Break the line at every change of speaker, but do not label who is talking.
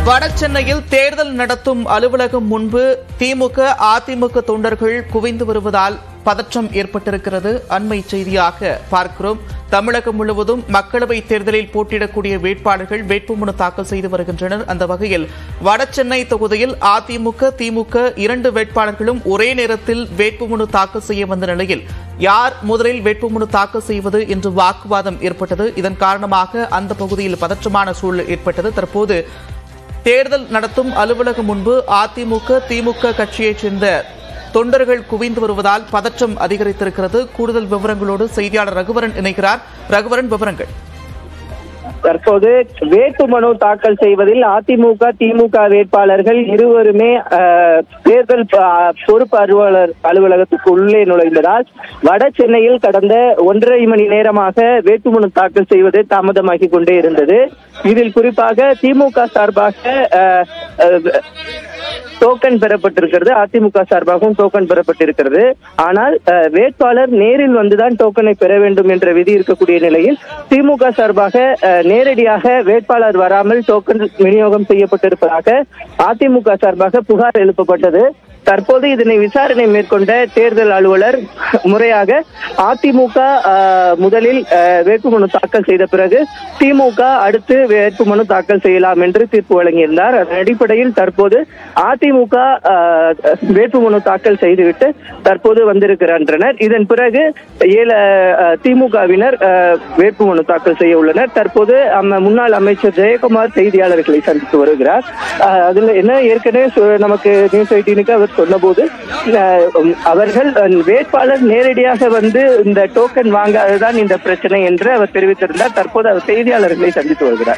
வடசென்னையில் தேர்தல் நடத்தும் அலுவலகம் முன்பு திமுக அதிமுக தொண்டர்கள் குவிந்து வருவதால் பதற்றம் ஏற்பட்டிருக்கிறது அண்மை செய்தியாக பார்க்கிறோம் தமிழகம் முழுவதும் மக்களவைத் தேர்தலில் போட்டியிடக்கூடிய வேட்பாளர்கள் வேட்புமனு தாக்கல் செய்து வருகின்றனர் அந்த வகையில் வடசென்னை தொகுதியில் அதிமுக திமுக இரண்டு வேட்பாளர்களும் ஒரே நேரத்தில் வேட்புமனு தாக்கல் செய்ய வந்த நிலையில் யார் முதலில் வேட்புமனு தாக்கல் செய்வது என்று வாக்குவாதம் ஏற்பட்டது இதன் காரணமாக அந்த பகுதியில் பதற்றமான சூழல் ஏற்பட்டது தற்போது தேர்தல் நடத்தும் அலுவலகம் முன்பு அதிமுக திமுக கட்சியைச் சேர்ந்த தொண்டர்கள் குவிந்து வருவதால் பதற்றம் அதிகரித்திருக்கிறது கூடுதல் விவரங்களோடு செய்தியாளர் ரகுவரன் இணைகிறார் ரகுவரன் விவரங்கள்
தற்போது வேட்புமனு தாக்கல் செய்வதில் அதிமுக திமுக வேட்பாளர்கள் இருவருமே அஹ், தேர்தல் ப- பொறுப்பு அலுவலர் அலுவலகத்துக்கு உள்ளே நுழைந்ததால் வட சென்னையில் கடந்த ஒன்றரை மணி நேரமாக வேட்புமனு தாக்கல் செய்வது தாமதமாகி கொண்டே இருந்தது இதில் குறிப்பாக திமுக சார்பாக அஹ், அஹ், டோக்கன் பெறப்பட்டிருக்கிறது அதிமுக சார்பாகவும் டோக்கன் பெறப்பட்டிருக்கிறது ஆனால் அஹ், வேட்பாளர் நேரில் வந்துதான் டோக்கனை பெற வேண்டும் என்ற விதி இருக்கக்கூடிய நிலையில் திமுக சார்பாக அஹ், நேரடியாக வேட்பாளர் வராமல் டோக்கன் விநியோகம் செய்யப்பட்டிருப்பதாக அதிமுக சார்பாக புகார் எழுப்பப்பட்டது தற்போது இதனை விசாரணை மேற்கொண்ட தேர்தல் அலுவலர் முறையாக அதிமுக அஹ், முதலில் அஹ், வேட்புமனு தாக்கல் செய்த பிறகு திமுக அடுத்து வேட்புமனு தாக்கல் செய்யலாம் என்று தீர்ப்பு வழங்கியிருந்தார் அதன் அடிப்படையில் தற்போது அதிமுக அஹ், வேட்புமனு தாக்கல் செய்துவிட்டு தற்போது வந்திருக்கின்றனர் இதன் பிறகு ஏழு அஹ், திமுகவினர் அஹ், வேட்புமனு தாக்கல் செய்ய உள்ளனர் தற்போது அம்ம- முன்னாள் அமைச்சர் ஜெயக்குமார் செய்தியாளர்களை சந்தித்து வருகிறார் அஹ், அதுல என்ன ஏற்கனவே சொ- நமக்கு நியூஸ் எயிட்டீனுக்கு அவர் சொன்னபோது அஹ், உம், அவர்கள் அஹ், வேட்பாளர் நேரடியாக வந்து இந்த டோக்கன் வாங்காததான் இந்த பிரச்சனை என்று அவர் தெரிவித்திருந்தார் தற்போது அவர் செய்தியாளர்களை சந்தித்து வருகிறார்